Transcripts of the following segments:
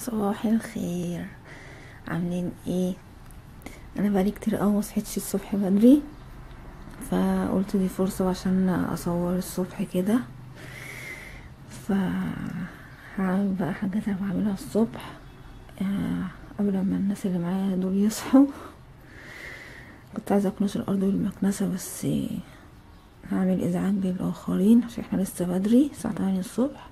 صباح الخير عاملين ايه انا بقالي كتير قوي مصحيتش الصبح بدري فقلت دي فرصة عشان اصور الصبح كده ف هعمل بقى حاجات انا بعملها الصبح آه، قبل ما الناس اللي معايا دول يصحوا كنت عايزة اكنس الارض بالمكنسة بس هعمل ازعاج للاخرين عشان احنا لسه بدري الساعة 8 الصبح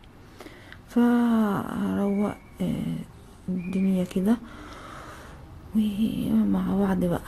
فهروق آه، الدنيا كده ومع بعض بقى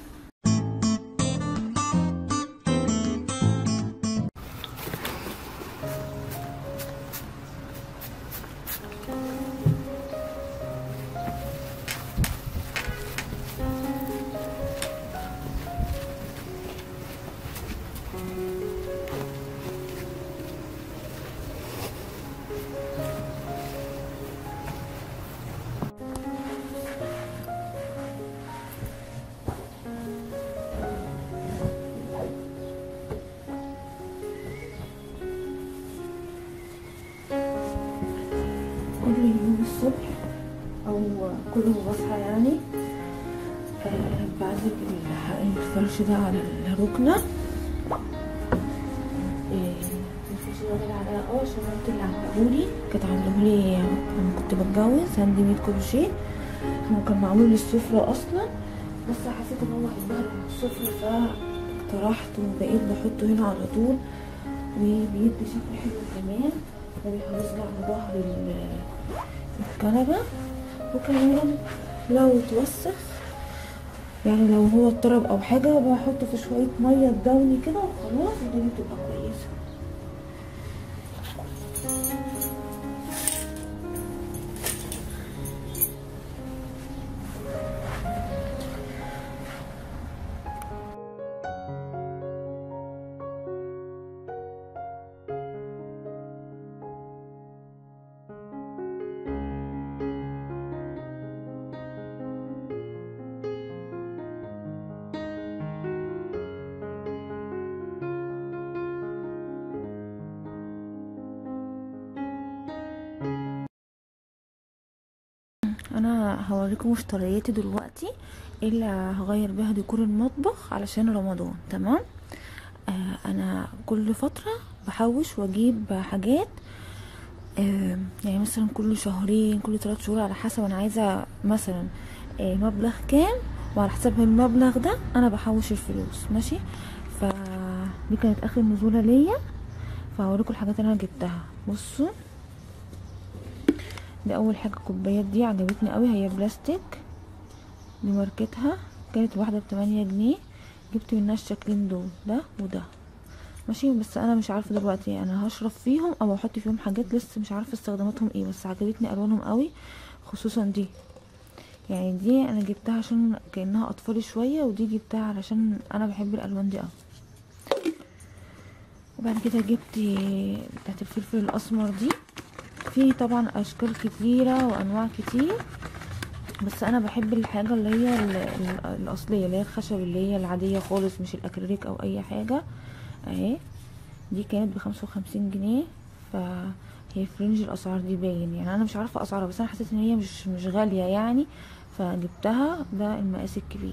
كل يوم الصبح او كل ما بصحى يعني آه، بعزل ال- الفرش ده على الركنة آه، الفرش ده غالي عليا اه عشان مامتي اللي عاملهولي كانت عاملهولي لما كنت بتجوز هاند ميد كروشيه هو كان معمول للسفرة اصلا بس حسيت ان هو هيتبهدل من السفرة فاقترحت وبقيت بحطه هنا على طول وبيدي شكل حلو كمان وبيحافظ لي على ظهر ال- الكنبة وكمان لو اتوسخ يعني لو هو اضطرب او حاجة بحطه في شوية مية تدوني كده وخلاص الدنيا بتبقى كويسة انا هوريكم مشترياتي دلوقتي اللي هغير بيها ديكور المطبخ علشان رمضان تمام آه انا كل فتره بحوش واجيب حاجات آه يعني مثلا كل شهرين كل ثلاث شهور على حسب انا عايزه مثلا آه مبلغ كام وعلى حسب المبلغ ده انا بحوش الفلوس ماشي ف دي كانت اخر نزوله ليا فهوريكم الحاجات اللي انا جبتها بصوا دي اول حاجه الكوبايات دي عجبتني قوي هي بلاستيك دي ماركتها كانت الواحده بتمانية جنيه جبت منها الشكلين دول ده وده ماشي بس انا مش عارفه دلوقتي انا هشرب فيهم او احط فيهم حاجات لسه مش عارفه استخداماتهم ايه بس عجبتني الوانهم قوي خصوصا دي يعني دي انا جبتها عشان كانها اطفالي شويه ودي جبتها علشان انا بحب الالوان دي قوي وبعد كده جبت بتاعت الفلفل الاسمر دي في طبعا اشكال كتيره وانواع كتير بس انا بحب الحاجه اللي هي ال- ال- الاصليه اللي هي الخشب اللي هي العاديه خالص مش الاكريليك او اي حاجه اهي دي كانت بخمسة وخمسين جنيه فهي في رينج الاسعار دي باين يعني انا مش عارفه اسعارها بس انا حسيت ان هي مش مش غاليه يعني فجبتها ده المقاس الكبير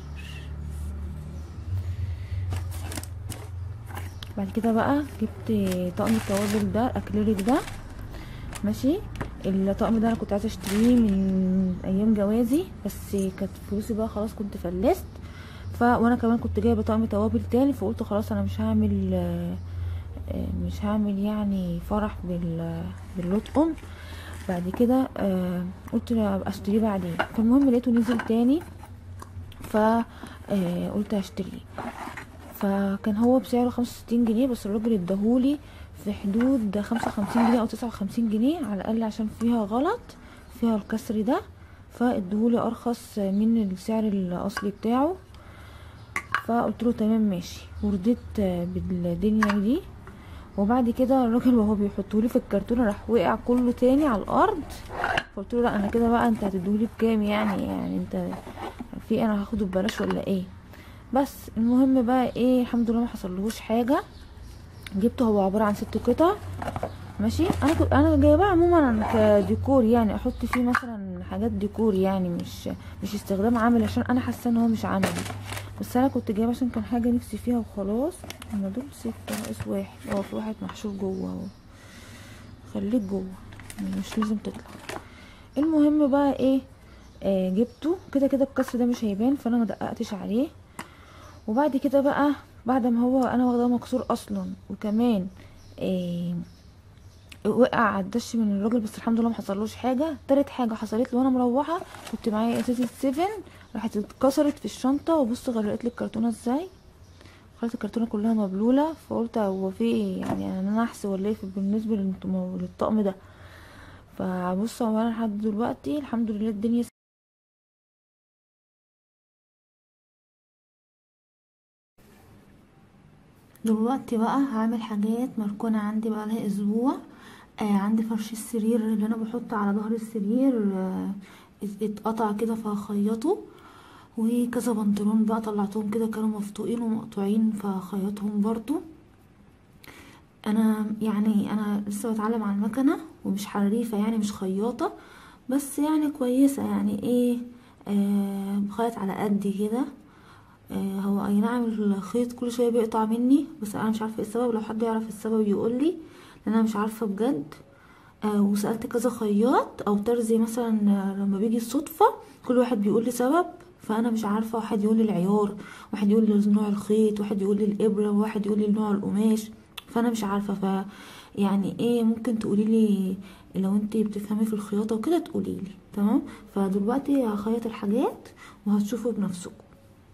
بعد كده بقى جبت طقم التوابل ده الاكريليك ده ماشي الطقم ده انا كنت عايزه اشتريه من ايام جوازي بس كانت فلوسي بقى خلاص كنت فلست ف وانا كمان كنت جايبه طقم توابل تاني فقلت خلاص انا مش هعمل آه، آه، مش هعمل يعني فرح بال باللطقم بعد كده آه، قلت ابقى اشتريه بعدين فالمهم لقيته نزل تاني ف آه، قلت هشتريه فكان هو بسعره خمسة وستين جنيه بس الراجل اداهولي في حدود خمسة وخمسين جنيه او تسعة وخمسين جنيه على الاقل عشان فيها غلط فيها الكسر ده فادهولي ارخص من السعر الاصلي بتاعه فقلت له تمام ماشي ورضيت بالدنيا دي وبعد كده الراجل وهو بيحطولي في الكرتونه راح وقع كله تاني على الارض فقلت له لا انا كده بقى انت هتديهولي بكام يعني يعني انت في انا هاخده ببلاش ولا ايه بس المهم بقى ايه الحمد لله ما حصلهوش حاجه جبته هو عباره عن ست قطع ماشي انا كنت انا جايباه عموما كديكور يعني احط فيه مثلا حاجات ديكور يعني مش مش استخدام عملي عشان انا حاسه ان هو مش عملي بس انا كنت جايبه عشان كان حاجه نفسي فيها وخلاص هما دول ستة ناقص واحد اه في واحد محشور جوه اهو خليك جوه مش لازم تطلع المهم بقى ايه آه جبته كده كده الكسر ده مش هيبان فانا ما دققتش عليه وبعد كده بقى بعد ما هو انا واخداه مكسور اصلا وكمان آه وقع على الدش من الراجل بس الحمد لله ما حصلوش حاجه تالت حاجه حصلت لي وانا مروحه كنت معايا ازازه سيفن راحت اتكسرت في الشنطه وبص غرقت لي الكرتونه ازاي خلت الكرتونه كلها مبلوله فقلت هو في ايه يعني انا نحس ولا ايه بالنسبه للط- للطقم ده فبص هو انا لحد دلوقتي الحمد لله الدنيا دلوقتي بقى هعمل حاجات مركونة عندي بقى لها اسبوع آه عندي فرش السرير اللي انا بحطه على ظهر السرير آه اتقطع كده فهخيطه وكذا بنطلون بقى طلعتهم كده كانوا مفتوقين ومقطوعين فخيطهم برضو انا يعني انا لسه بتعلم على المكنه ومش حريفه يعني مش خياطه بس يعني كويسه يعني ايه آه بخيط على قدي كده آه هو اي نعم الخيط كل شويه بيقطع مني بس انا مش عارفه ايه السبب لو حد يعرف السبب يقول لي لان انا مش عارفه بجد آه وسالت كذا خياط او ترزي مثلا آه، لما بيجي الصدفه كل واحد بيقول لي سبب فانا مش عارفه واحد يقول لي العيار واحد يقول لي نوع الخيط واحد يقول لي الابره وواحد يقول لي نوع القماش فانا مش عارفه ف يعني ايه ممكن تقولي لي لو انت بتفهمي في الخياطه وكده تقولي لي تمام فدلوقتي هخيط الحاجات وهتشوفوا بنفسكم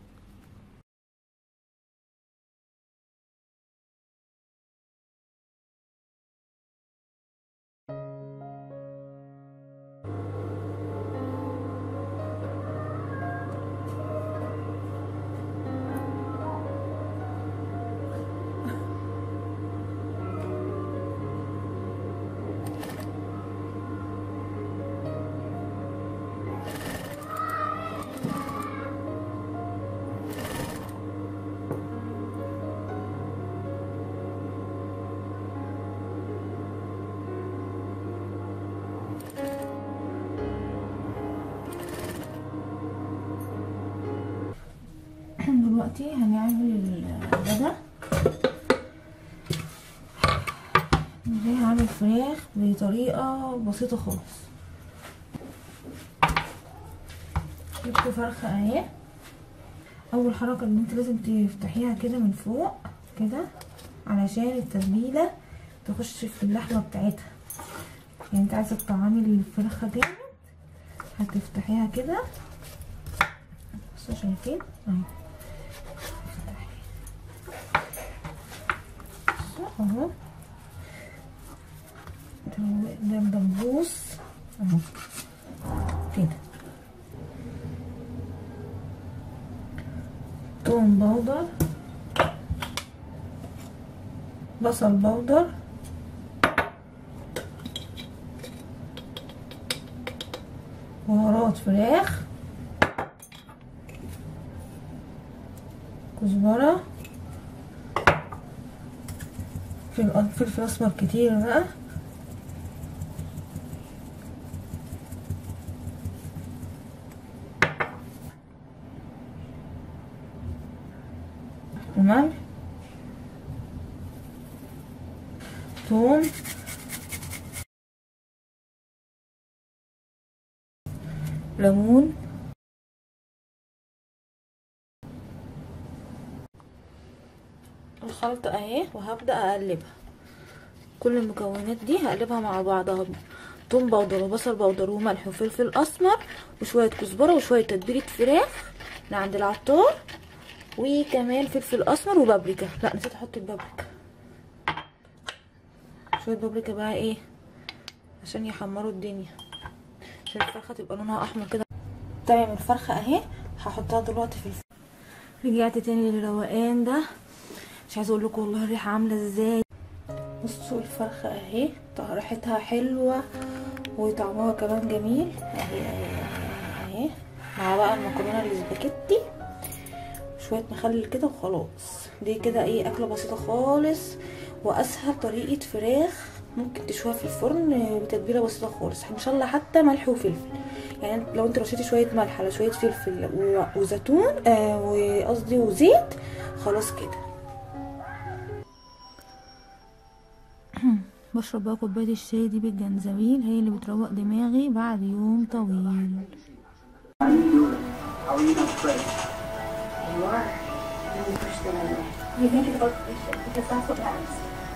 دلوقتي هنعمل الغدا ازاي هعمل فراخ بطريقة بسيطة خالص جبت فرخة اهي اول حركة ان انت لازم تفتحيها كده من فوق كده علشان التتبيلة تخش في اللحمة بتاعتها يعني انت عايزة تطعمي الفرخة جامد هتفتحيها كده بصوا شايفين اهي اهو ده ده دبوس اهو كده توم بودر بصل بودر بهارات فراخ كزبره فلفل فلفل اسمر كتير بقى وملح ثوم ليمون الخلطة اهي وهبدأ اقلبها كل المكونات دي هقلبها مع بعضها توم بودر وبصل بودر وملح وفلفل اسمر وشوية كزبرة وشوية تتبيلة فراخ من عند العطار وكمان فلفل اسمر وبابريكا لا نسيت احط البابريكا شوية بابريكا بقى ايه عشان يحمروا الدنيا عشان الفرخة تبقى لونها احمر كده تمام الفرخة اهي هحطها دلوقتي في الفرن رجعت تاني للروقان ده مش عايزه اقول لكم والله الريحه عامله ازاي بصوا الفرخه اهي ريحتها حلوه وطعمها كمان جميل اهي اهي اهي مع بقى المكرونه الاسباجيتي شويه مخلل كده وخلاص دي كده ايه اكله بسيطه خالص واسهل طريقه فراخ ممكن تشويها في الفرن آه، بتتبيله بسيطه خالص ان شاء الله حتى ملح وفلفل يعني لو انت رشيتي شويه ملح على شويه فلفل و- وزيتون آه وقصدي وزيت خلاص كده بشرب بقى كوبايه الشاي دي بالجنزبيل هي اللي بتروق دماغي بعد يوم طويل How are you doing? How are you not afraid? You are. And you push them away. You think about it because that's what matters.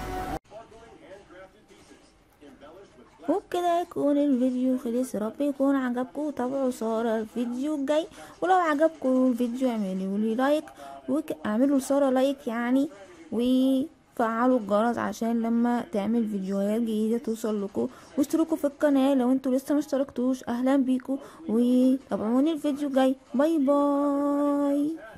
وبكده يكون الفيديو خلص يا رب يكون عجبكم وتابعوا سارة الفيديو الجاي ولو عجبكم الفيديو اعملوا لي لايك واعملوا لسارة لايك يعني وفعلوا الجرس عشان لما تعمل فيديوهات جديدة توصل لكم واشتركوا في القناة لو انتوا لسه مشتركتوش اهلا بيكم وتابعوني الفيديو الجاي باي باي